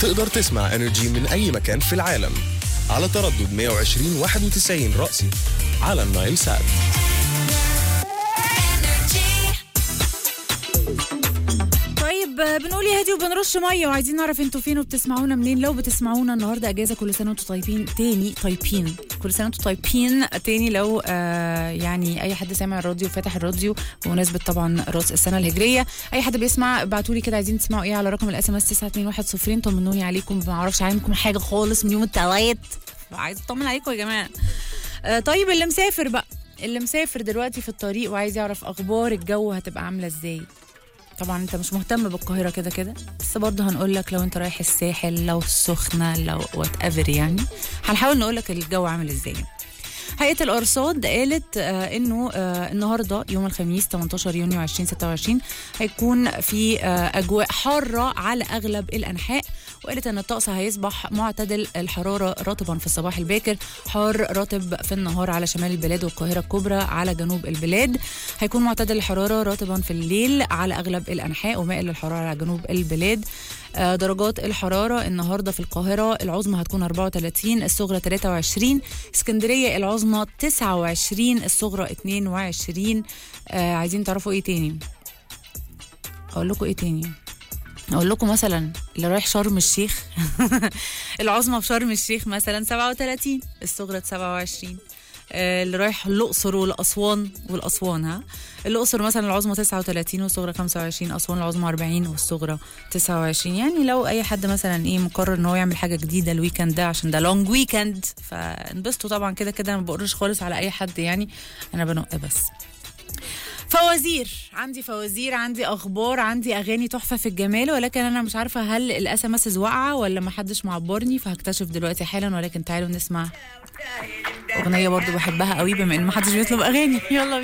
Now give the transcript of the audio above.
تقدر تسمع انرجي من اي مكان في العالم على تردد 120 91 رأسي على النايل سات طيب آه، بنقول يا هادي وبنرش ميه وعايزين نعرف انتوا فين وبتسمعونا منين لو بتسمعونا النهارده اجازه كل سنه وانتوا طيبين تاني طيبين كل سنه وانتوا طيبين تاني لو آه يعني اي حد سامع الراديو فاتح الراديو بمناسبه طبعا راس السنه الهجريه اي حد بيسمع ابعتوا لي كده عايزين تسمعوا ايه على رقم الاس ام اس 9210 طمنوني عليكم ما اعرفش عنكم حاجه خالص من يوم التلات عايز اطمن عليكم يا جماعه آه طيب اللي مسافر بقى اللي مسافر دلوقتي في الطريق وعايز يعرف اخبار الجو هتبقى عامله ازاي طبعا انت مش مهتم بالقاهره كده كده بس برضه هنقول لك لو انت رايح الساحل لو السخنه لو وات ايفر يعني هنحاول نقول لك الجو عامل ازاي هيئة الأرصاد قالت آه إنه آه النهاردة يوم الخميس 18 يونيو 2026 هيكون في آه أجواء حارة على أغلب الأنحاء وقالت إن الطقس هيصبح معتدل الحرارة رطبا في الصباح الباكر حار رطب في النهار على شمال البلاد والقاهرة الكبرى على جنوب البلاد هيكون معتدل الحرارة رطبا في الليل على أغلب الأنحاء ومائل للحرارة على جنوب البلاد آه، درجات الحرارة النهاردة في القاهرة العظمى هتكون 34 الصغرى 23 اسكندرية العظمى 29 الصغرى 22 آه عايزين تعرفوا ايه تاني اقول لكم ايه تاني اقول لكم مثلا اللي رايح شرم الشيخ العظمى في شرم الشيخ مثلا 37 الصغرى 27 آه، اللي رايح الاقصر والاسوان والاسوان ها الاقصر مثلا العظمى 39 والصغرى 25 اسوان العظمى 40 والصغرى 29 يعني لو اي حد مثلا ايه مقرر ان هو يعمل حاجه جديده الويكند ده عشان ده لونج ويكند فانبسطوا طبعا كده كده ما بقرش خالص على اي حد يعني انا بنق بس فوازير عندي فوازير عندي اخبار عندي اغاني تحفه في الجمال ولكن انا مش عارفه هل الاس ام اس واقعه ولا ما حدش معبرني فهكتشف دلوقتي حالا ولكن تعالوا نسمع اغنيه برضو بحبها قوي بما ان ما حدش بيطلب اغاني يلا بينا